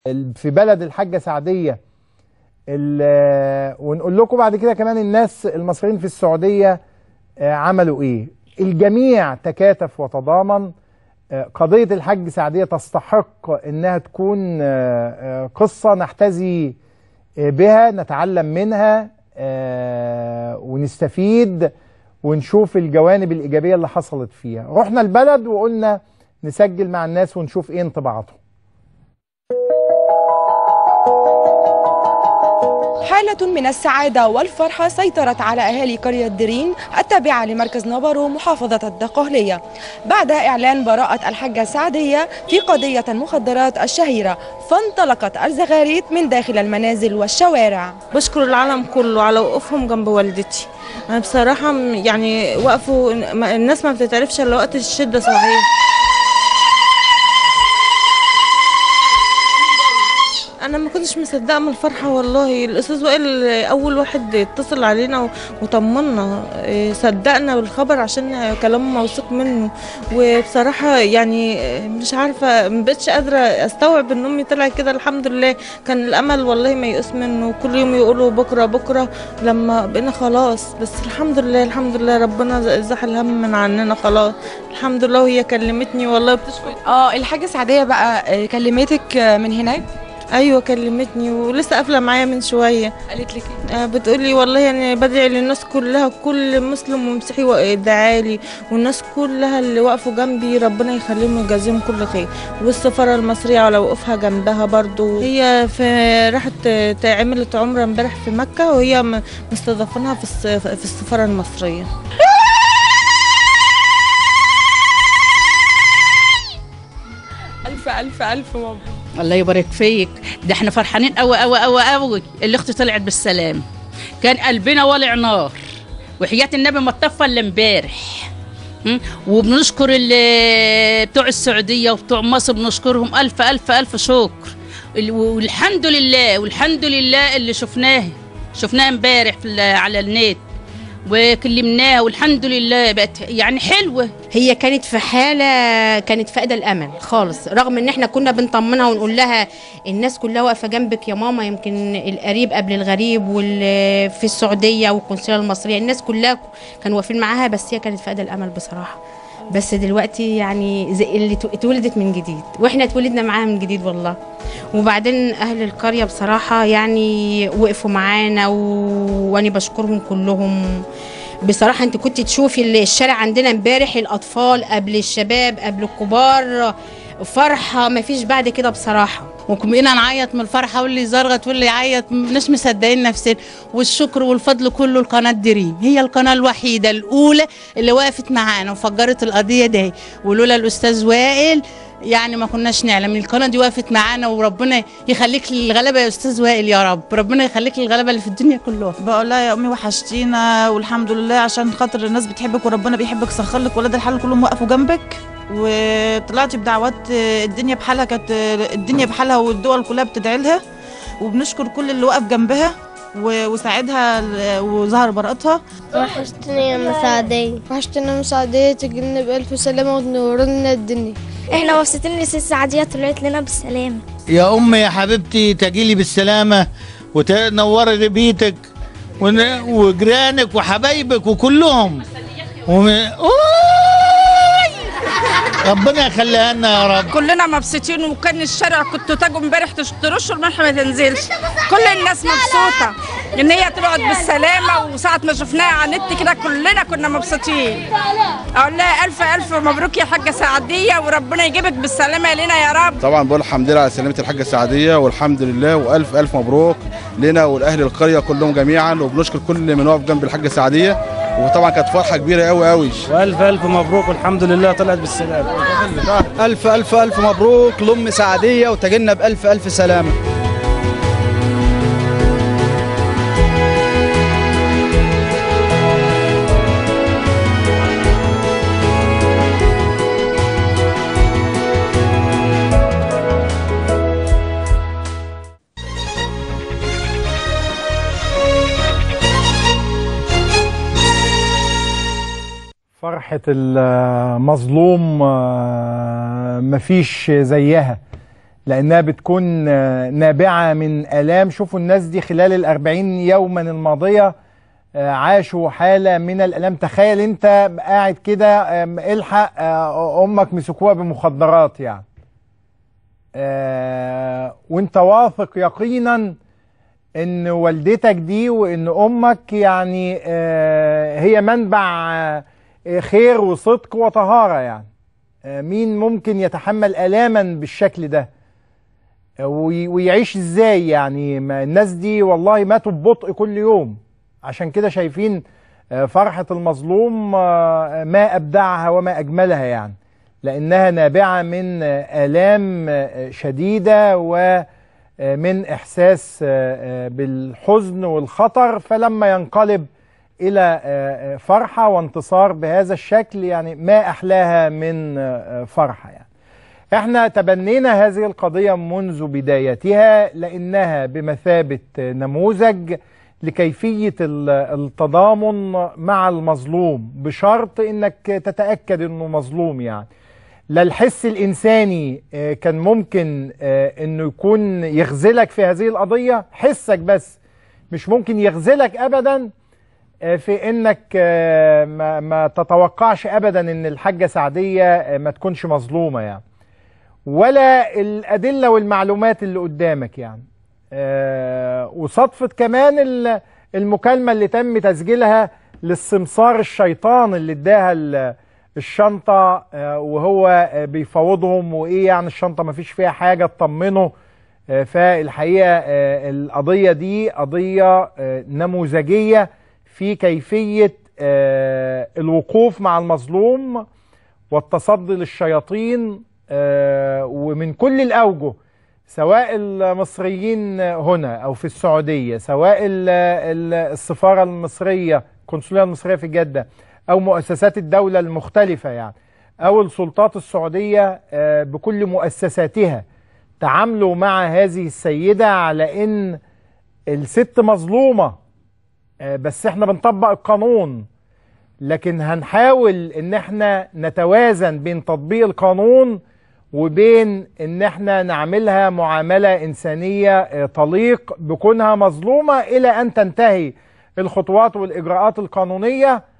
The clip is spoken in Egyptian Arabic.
في بلد الحاجة سعدية ال- ونقول لكم بعد كده كمان الناس المصريين في السعودية آه، عملوا ايه الجميع تكاتف وتضامن آه، قضية الحج سعدية تستحق انها تكون آه، آه، قصة نحتذي آه، بها نتعلم منها آه، ونستفيد ونشوف الجوانب الإيجابية اللي حصلت فيها رحنا البلد وقلنا نسجل مع الناس ونشوف ايه انطباعاتهم حالة من السعادة والفرحة سيطرت على أهالي قرية درين التابعة لمركز نبرو محافظة الدقهلية بعد إعلان براءة الحاجة سعدية في قضية المخدرات الشهيرة فانطلقت الزغاريت من داخل المنازل والشوارع بشكر العالم كله على وقوفهم جنب والدتي انا بصراحه م- يعني وقفوا ما- الناس ما بتتعرفش الا وقت الشده صحيح انا ما كنتش مصدقه من الفرحه والله الاستاذ وائل اول واحد اتصل علينا و- وطمنا إيه، صدقنا بالخبر عشان كلامه موثوق منه وبصراحه يعني مش عارفه ما بقتش قادره استوعب ان امي طلعت كده الحمد لله كان الامل والله ما يقص منه كل يوم يقولوا بكره بكره لما بقينا خلاص بس الحمد لله الحمد لله ربنا زاح الهم من عننا خلاص الحمد لله وهي كلمتني والله بتشكر اه الحاجة سعدية بقى آه، كلمتك آه، من هناك ايوه كلمتني ولسه قافله معايا من شويه قالت لك ايه آه، بتقولي والله يعني بدعي للناس كلها كل مسلم ومسيحي ادعالي والناس كلها اللي وقفوا جنبي ربنا يخليهم ويجازيهم كل خير والسفاره المصريه على وقوفها جنبها برضو هي في راحت ت- عملت عمره امبارح في مكه وهي م- مستضافينها في الس- في السفاره المصريه ألف ألف ألف مبروك الله يبارك فيك ده احنا فرحانين قوي قوي قوي قوي اللي اختي طلعت بالسلام كان قلبنا ولع نار وحياة النبي ما اتطفى الا امبارح م? وبنشكر ال- بتوع السعودية وبتوع مصر بنشكرهم ألف ألف ألف شكر ال- والحمد لله والحمد لله اللي شفناه شفناه امبارح في ال- على النت وكلمناها والحمد لله بقت يعني حلوة هي كانت في حالة كانت فاقدة الأمل خالص رغم إن إحنا كنا بنطمنها ونقول لها الناس كلها واقفة جنبك يا ماما يمكن القريب قبل الغريب واللي في السعودية والقنصلية المصرية الناس كلها كانوا واقفين معاها بس هي كانت فاقدة الأمل بصراحة بس دلوقتي يعني زي اللي تو- اتولدت من جديد واحنا اتولدنا معاها من جديد والله وبعدين اهل القريه بصراحه يعني وقفوا معانا و... وانا بشكرهم كلهم بصراحه انت كنت تشوفي الشارع عندنا امبارح الاطفال قبل الشباب قبل الكبار فرحه ما فيش بعد كده بصراحه وبقينا نعيط من الفرحه واللي يزرغط واللي يعيط مش مصدقين نفسنا والشكر والفضل كله لقناه دريم هي القناه الوحيده الاولى اللي وقفت معانا وفجرت القضيه دي ولولا الاستاذ وائل يعني ما كناش نعلم القناه دي وقفت معانا وربنا يخليك للغلبه يا استاذ وائل يا رب ربنا يخليك للغلبه اللي في الدنيا كلها بقول لها يا امي وحشتينا والحمد لله عشان خاطر الناس بتحبك وربنا بيحبك سخر لك ولاد الحلال كلهم وقفوا جنبك وطلعتي بدعوات الدنيا بحالها كانت الدنيا بحالها والدول كلها بتدعي لها وبنشكر كل اللي وقف جنبها و- وساعدها وظهر براءتها وحشتني يا مساعدية وحشتنا مساعدية تجينا بألف سلامة وتنور لنا الدنيا احنا مبسوطين ان ست سعدية طلعت لنا بالسلامة يا أمي يا حبيبتي تجيلي بالسلامة وتنوري بيتك ون- وجيرانك وحبايبك وكلهم وم... أوي! ربنا يخليها لنا يا رب كلنا مبسوطين وكان الشارع كنتوا تاجوا امبارح ترشوا الملح ما تنزلش كل الناس مبسوطه ان هي طلعت بالسلامه وساعه ما شفناها على النت كده كلنا كنا مبسوطين اقول لها الف الف مبروك يا حاجه سعديه وربنا يجيبك بالسلامه لنا يا رب طبعا بقول الحمد لله على سلامه الحاجه السعديه والحمد لله والف الف مبروك لنا والاهل القريه كلهم جميعا وبنشكر كل من واقف جنب الحاجه السعديه وطبعا كانت فرحه كبيره قوي قوي والف الف مبروك والحمد لله طلعت بالسلامه ألف ألف ألف مبروك لأم سعدية وتجينا بألف ألف سلامة فرحة المظلوم آه، مفيش زيها لأنها بتكون آه، نابعة من آلام شوفوا الناس دي خلال الأربعين يوما الماضية آه، عاشوا حالة من الآلام تخيل أنت قاعد كده آم، الحق آه، أمك مسكوها بمخدرات يعني آه، وانت واثق يقينا ان والدتك دي وان امك يعني آه، هي منبع آه، خير وصدق وطهارة يعني آه، مين ممكن يتحمل الاما بالشكل ده آه، وي- ويعيش ازاي يعني ما الناس دي والله ماتوا ببطء كل يوم عشان كده شايفين آه، فرحة المظلوم آه، ما ابدعها وما اجملها يعني لانها نابعة من آه، الام آه، شديدة ومن احساس آه، آه، بالحزن والخطر فلما ينقلب الى آه، آه، فرحة وانتصار بهذا الشكل يعني ما احلاها من آه، آه، فرحة يعني احنا تبنينا هذه القضية منذ بدايتها لانها بمثابة نموذج لكيفية ال- التضامن مع المظلوم بشرط انك تتأكد انه مظلوم يعني لا الحس الانساني آه، كان ممكن آه، انه يكون يخذلك في هذه القضية حسك بس مش ممكن يخذلك ابدا آه، في انك آه، ما, ما تتوقعش ابدا ان الحاجة سعدية آه، ما تكونش مظلومة يعني ولا الأدلة والمعلومات اللي قدامك يعني آه وصدفة كمان ال- المكالمة اللي تم تسجيلها للسمسار الشيطان اللي اداها ال- الشنطة آه وهو آه بيفاوضهم وإيه يعني الشنطة ما فيش فيها حاجة تطمنوا آه فالحقيقة آه القضية دي قضية آه نموذجية في كيفية آه الوقوف مع المظلوم والتصدي للشياطين آه، ومن كل الأوجه سواء المصريين هنا أو في السعودية سواء ال- ال- السفارة المصرية القنصلية المصرية في جدة أو مؤسسات الدولة المختلفة يعني أو السلطات السعودية آه، بكل مؤسساتها تعاملوا مع هذه السيدة على إن الست مظلومة آه، بس احنا بنطبق القانون لكن هنحاول ان احنا نتوازن بين تطبيق القانون وبين ان احنا نعملها معاملة انسانية آه، تليق بكونها مظلومة الى ان تنتهي الخطوات والاجراءات القانونية